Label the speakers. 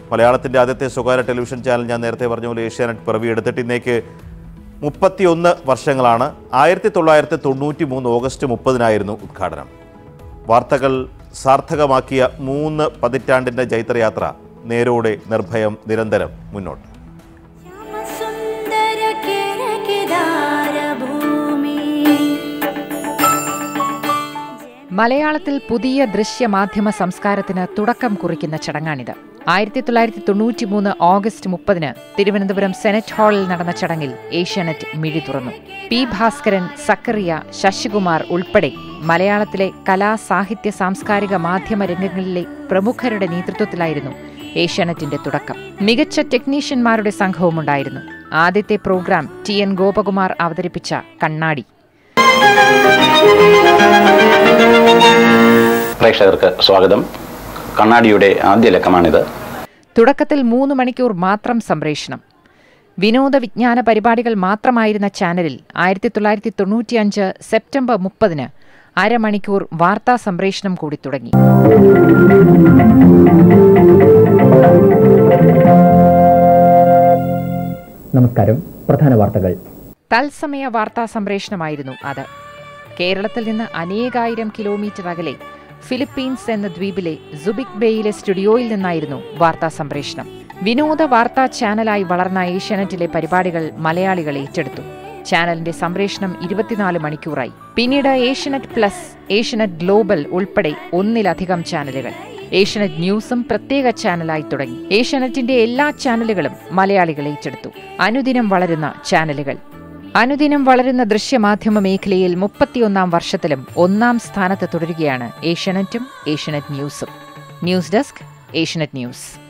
Speaker 1: മലയാളത്തിൻ്റെ ആദ്യത്തെ സ്വകാര്യ ടെലിവിഷൻ ചാനൽ ഞാൻ നേരത്തെ പറഞ്ഞ പോലെ ഏഷ്യാനെറ്റ് പിറവിയെടുത്തിട്ട് ഇന്നേക്ക് മുപ്പത്തിയൊന്ന് വർഷങ്ങളാണ് ആയിരത്തി തൊള്ളായിരത്തി തൊണ്ണൂറ്റി മൂന്ന് ഓഗസ്റ്റ് മുപ്പതിനായിരുന്നു ഉദ്ഘാടനം വാർത്തകൾ സാർത്ഥകമാക്കിയ മൂന്ന് പതിറ്റാണ്ടിൻ്റെ ജൈത്രയാത്ര നേരോടെ നിർഭയം നിരന്തരം മുന്നോട്ട്
Speaker 2: ശ്യാമസുന്ദര കിഴക്കിതാരഭൂമി
Speaker 3: മലയാളത്തിൽ പുതിയ ദൃശ്യമാധ്യമ സംസ്കാരത്തിന് തുടക്കം കുറിക്കുന്ന ചടങ്ങാണിത് ആയിരത്തി തൊള്ളായിരത്തി തൊണ്ണൂറ്റി മൂന്ന് ഓഗസ്റ്റ് മുപ്പതിന് തിരുവനന്തപുരം സെനറ്റ് ഹാളിൽ നടന്ന ചടങ്ങിൽ ഏഷ്യാനെറ്റ് മിഴി തുറന്നു പി ഭാസ്കരൻ സക്കറിയ ശശികുമാർ ഉൾപ്പെടെ മലയാളത്തിലെ കലാ സാഹിത്യ സാംസ്കാരിക മാധ്യമ രംഗങ്ങളിലെ പ്രമുഖരുടെ നേതൃത്വത്തിലായിരുന്നു ഏഷ്യാനെറ്റിന്റെ തുടക്കം മികച്ച ടെക്നീഷ്യന്മാരുടെ സംഘവുമുണ്ടായിരുന്നു ആദ്യത്തെ പ്രോഗ്രാം ടി എൻ ഗോപകുമാർ അവതരിപ്പിച്ച കണ്ണാടി
Speaker 4: പ്രേക്ഷകർക്ക് സ്വാഗതം കണ്ണാടിയുടെ ആദ്യ ലക്കമാണിത്
Speaker 3: തുടക്കത്തിൽ മൂന്ന് മണിക്കൂർ മാത്രം സംപ്രേഷണം വിനോദ വിജ്ഞാന പരിപാടികൾ മാത്രമായിരുന്ന ചാനലിൽ ആയിരത്തി തൊള്ളായിരത്തി തൊണ്ണൂറ്റിയഞ്ച് സെപ്റ്റംബർ മുപ്പതിന് അരമണിക്കൂർ വാർത്താ സംപ്രേഷണം കൂടി തുടങ്ങി
Speaker 5: നമസ്കാരം പ്രധാന വാർത്തകൾ
Speaker 3: തത്സമയ വാർത്താ സംപ്രേഷണമായിരുന്നു അത് കേരളത്തിൽ നിന്ന് അനേകായിരം കിലോമീറ്റർ അകലെ ഫിലിപ്പീൻസ് എന്ന ദ്വീപിലെ സുബിക് ബേയിലെ സ്റ്റുഡിയോയിൽ നിന്നായിരുന്നു വാർത്താ സംപ്രേഷണം വിനോദ വാർത്താ ചാനലായി വളർന്ന ഏഷ്യാനെറ്റിലെ പരിപാടികൾ മലയാളികൾ ഏറ്റെടുത്തു ചാനലിന്റെ സംപ്രേഷണം ഇരുപത്തിനാല് മണിക്കൂറായി പിന്നീട് ഏഷ്യനെറ്റ് പ്ലസ് ഏഷ്യനെറ്റ് ഗ്ലോബൽ ഉൾപ്പെടെ ഒന്നിലധികം ചാനലുകൾ ഏഷ്യനെറ്റ് ന്യൂസും പ്രത്യേക ചാനലായി തുടങ്ങി ഏഷ്യാനെറ്റിന്റെ എല്ലാ ചാനലുകളും മലയാളികൾ ഏറ്റെടുത്തു അനുദിനം വളരുന്ന ചാനലുകൾ അനുദിനം വളരുന്ന ദൃശ്യമാധ്യമ മേഖലയിൽ മുപ്പത്തിയൊന്നാം വർഷത്തിലും ഒന്നാം സ്ഥാനത്ത് തുടരുകയാണ് ഏഷ്യാനെറ്റും ഏഷ്യനെറ്റ് ന്യൂസും ന്യൂസ് ഡെസ്ക് ഏഷ്യനെറ്റ് ന്യൂസ്